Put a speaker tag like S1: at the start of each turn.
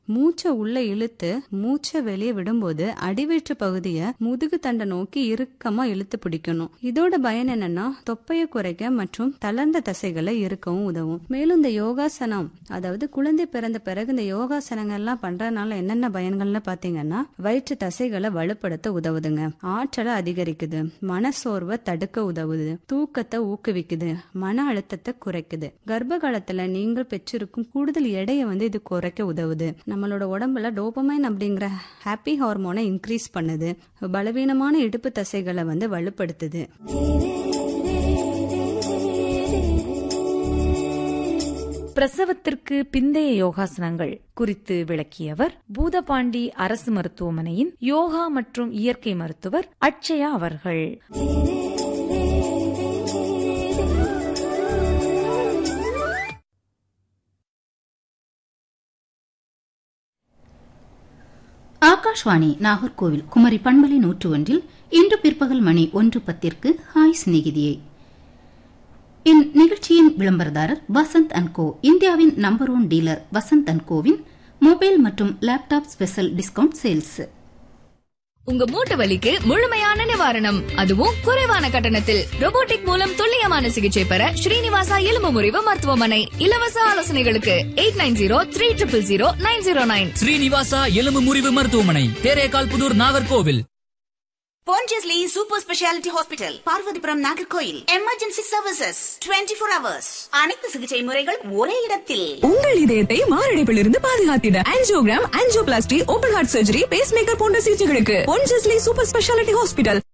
S1: மூச்சை உள்ள இழுத்து மூச்சை வெளியே விடும்போது அடிவயிற்று பகுதியை முதுகு தண்டை நோக்கி இறுக்கமா இழுத்து பிடிக்கணும் இதோட பயன் என்னன்னா தொப்பையை குறைக்க மற்றும் தளர்ந்த தசைகளை இருக்கவும் உதவும் மேலும் இந்த யோகாசனம் அதாவது குழந்தை பிறந்த பிறகு இந்த யோகாசனங்கள்லாம் பண்றதுனால என்னென்ன பயன்கள்னு பாத்தீங்கன்னா வயிற்று தசைகளை வலுப்படுத்த உதவுதுங்க ஆற்றலை அதிகரிக்குது மனசோர்வை தடுக்க உதவுது தூக்கத்தை ஊக்குவிக்குது மன அழுத்தத்தை குறைக்குது கர்ப்ப காலத்துல நீங்கள் பெற்றிருக்கும் கூடுதல் எடையை வந்து இது குறைக்க உதவுது நம்மளோட உடம்புல டோபமைன் அப்படிங்கிற ஹாப்பி ஹார்மோனை இன்க்ரீஸ் பண்ணுது பலவீனமான இடுப்பு தசைகளை வந்து வலுப்படுத்துது
S2: பிரசவத்திற்கு பிந்தைய யோகாசனங்கள் குறித்து விளக்கியவர் பூதபாண்டி அரசு மருத்துவமனையின் யோகா மற்றும் இயற்கை மருத்துவர் அட்சயா அவர்கள்
S3: ஆகாஷ்வாணி நாகர்கோவில் குமரி பண்பலை நூற்று ஒன்றில் இன்று பிற்பகல் மணி ஒன்று பத்திற்கு ஹாய் சிநேகிதியை இந்நிகழ்ச்சியின் விளம்பரதாரர் வசந்த் அண்ட் கோ இந்தியாவின் number one dealer Vasanth and கோவின் மொபைல் மற்றும் லேப்டாப் ஸ்பெஷல் டிஸ்கவுண்ட் சேல்ஸ்
S4: உங்க மூட்டு வலிக்கு முழுமையான நிவாரணம் அதுவும் குறைவான கட்டணத்தில் robotic மூலம் துல்லியமான சிகிச்சை பெற ஸ்ரீனிவாசா எலும்பு முறிவு மருத்துவமனை இலவச ஆலோசனைகளுக்கு eight nine zero three triple zero nine zero nine
S5: Srinivasa எலும்பு முறிவு மருத்துவமனை Therekal Pudur Nagercoil
S6: Pondicherry Super Speciality Hospital, Parvathipuram Nagercoil emergency services 24 four hours அனைத்து சிகிச்சை முறைகள் ஒரே இடத்தில்
S7: உங்கள் இதயத்தை மாரடைப்பிலிருந்து பாதுகாத்திட angiogram angioplasty open heart surgery pacemaker போன்ற சிகிச்சைகளுக்கு பொன்ஜஸ்லி சூப்பர் ஸ்பெஷாலிட்டி ஹாஸ்பிட்டல்